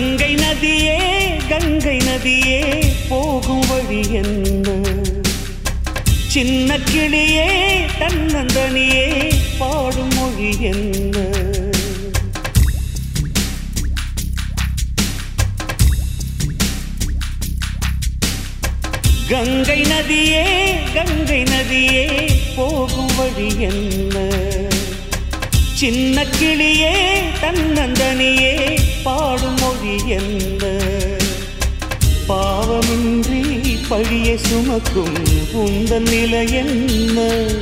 கங்கை நதியே கங்கை நதியே போகும் வழி என்ன சின்ன கிளியே தன்னந்தனியே பாடும் மொழி என்ன கங்கை நதியே கங்கை நதியே போகும் வழி என்ன சின்ன கிளியே தன்னந்தனியே பாடும் மொழி என்ன பாவமின்றி பழியை சுமக்கும் உந்தன் நிலை என்ன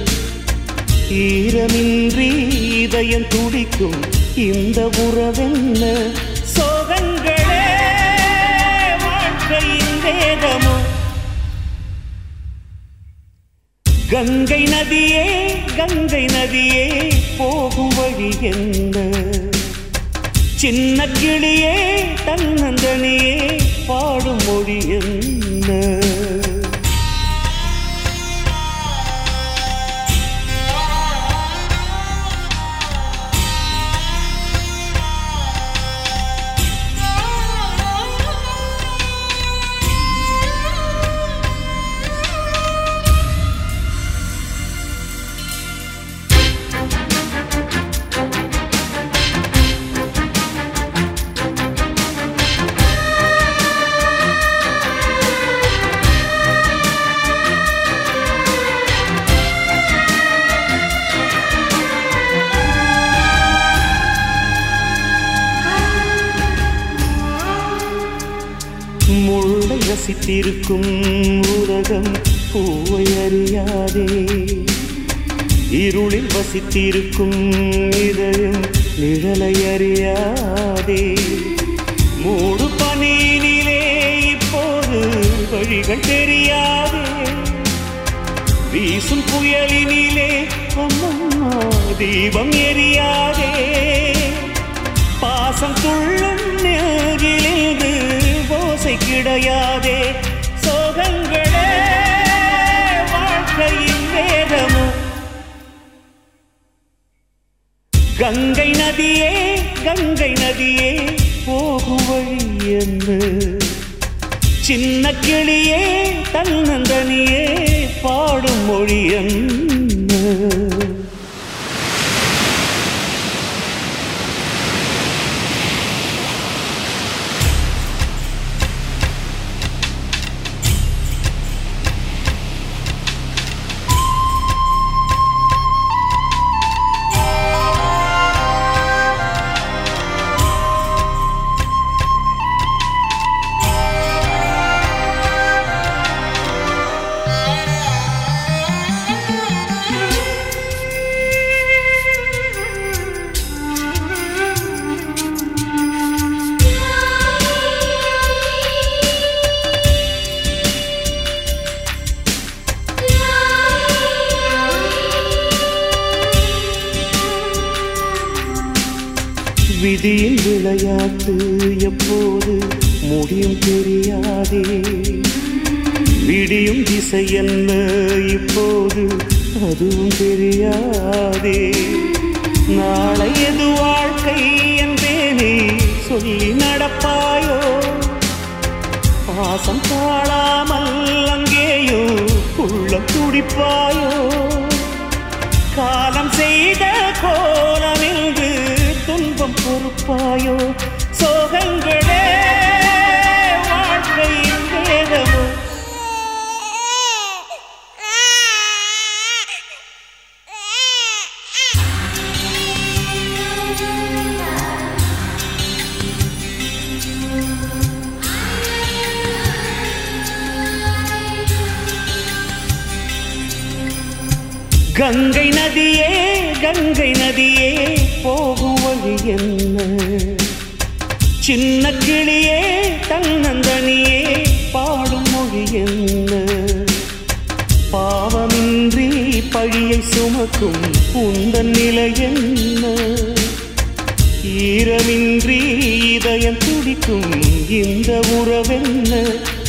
ஈரமின்றி இதயம் துடிக்கும் இந்த உறவென்ன சோகங்களே வாழ்க்கையின் வேதமோ கங்கை நதியே கங்கை நதியே போகும் வழி என்ன சின்ன கிளியே தன்னந்தனியே பாடும் மொழி என்ன முள்ளை ரசித்திருக்கும் உலகம் பூவை அறியாதே இருளில் வசித்திருக்கும் இதயம் நிழலை அறியாதே மூடு பனியினிலே இப்போது வழிகள் தெரியாதே வீசும் புயலினிலே அம்மா தீபம் எரியாதே பாசம் துள்ளும் நெருகிலிருந்து ஓசை கிடையாதே சோகங்களே வாழ்க்கையின் வேதமோ கங்கை நதியே கங்கை நதியே போகும் வழி என்ன சின்ன கிளியே தன்னந்தனியே பாடும் மொழி என்ன விதியின் விளையாட்டு எப்போது முடியும் தெரியாதே விடியும் திசை என்ன இப்போது அதுவும் தெரியாதே நாளை எது வாழ்க்கை என்பேனே சொல்லி நடப்பாயோ பாசம் தாழாமல் அங்கேயோ உள்ளம் துடிப்பாயோ காலம் செய்த கோலம் என்று துன்பம் பொறுப்பாயோ சோகங்களே வாழ்க்கையின் வேதமோ கங்கை நதியே கங்கை நதியே போகும் வழி என்ன சின்ன கிளியே தன்னந்தனியே பாடும் மொழி என்ன பாவமின்றி பழியை சுமக்கும் உந்தன் நிலை என்ன ஈரமின்றி இதயம் துடிக்கும் இந்த உறவென்ன